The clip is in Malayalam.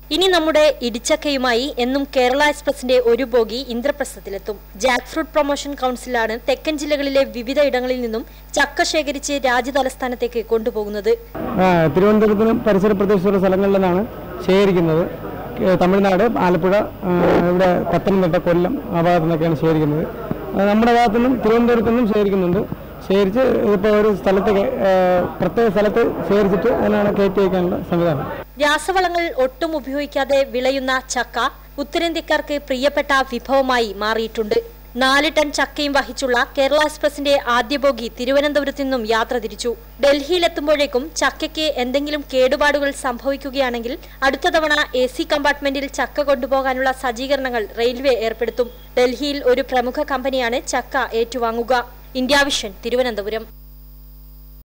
ഇനി നമ്മുടെ ഇടിച്ചക്കയുമായി എന്നും കേരള എക്സ്പ്രസിന്റെ ഒരു ബോഗി ഇന്ദ്രപ്രസ്ഥത്തിലെത്തും ജാക്ക് ഫ്രൂട്ട് പ്രൊമോഷൻ കൗൺസിലാണ് തെക്കൻ ജില്ലകളിലെ വിവിധ ഇടങ്ങളിൽ നിന്നും ചക്ക ശേഖരിച്ച് രാജ്യതലസ്ഥാനത്തേക്ക് കൊണ്ടുപോകുന്നത് ആ, തിരുവനന്തപുരത്തിനും പരിസര പ്രദേശത്തുള്ള സ്ഥലങ്ങളിൽ നിന്നാണ് ശേഖരിക്കുന്നത് ഏ, തമിഴ്നാട് ആലപ്പുഴ ആ, ഇവിടെ പത്തനംതിട്ട കൊല്ലം ആ ഭാഗത്തു നിന്നൊക്കെയാണ് ശേഖരിക്കുന്നത് ആ, നമ്മുടെ ഭാഗത്തു നിന്നും തിരുവനന്തപുരത്തു നിന്നും ശേഖരിക്കുന്നുണ്ട് ശേഖരിച്ച് ഇതിപ്പോൾ ഒരു സ്ഥലത്ത് കെ- ഏ, പ്രത്യേക സ്ഥലത്ത് ശേഖരിച്ചിട്ട് അതിനാണ് കയറ്റി വയ്ക്കാനുള്ള സംവിധാനം രാസവളങ്ങൾ ഒട്ടും ഉപയോഗിക്കാതെ വിളയുന്ന ചക്ക ഉത്തരേന്ത്യക്കാർക്ക് പ്രിയപ്പെട്ട വിഭവമായി മാറിയിട്ടുണ്ട് നാല് ടൺ ചക്കയും വഹിച്ചുള്ള കേരള എക്സ്പ്രസിന്റെ ആദ്യ ബോഗി തിരുവനന്തപുരത്തു നിന്നും യാത്ര തിരിച്ചു ഡൽഹിയിലെത്തുമ്പോഴേക്കും ചക്കയ്ക്ക് എന്തെങ്കിലും കേടുപാടുകൾ സംഭവിക്കുകയാണെങ്കിൽ അടുത്ത തവണ എ സി കമ്പാർട്ട്മെന്റിൽ ചക്ക കൊണ്ടുപോകാനുള്ള സജ്ജീകരണങ്ങൾ റെയിൽവേ ഏർപ്പെടുത്തും ഡൽഹിയിൽ ഒരു പ്രമുഖ കമ്പനിയാണ് ചക്ക ഏറ്റുവാങ്ങുക ഇന്ത്യ വിഷൻ തിരുവനന്തപുരം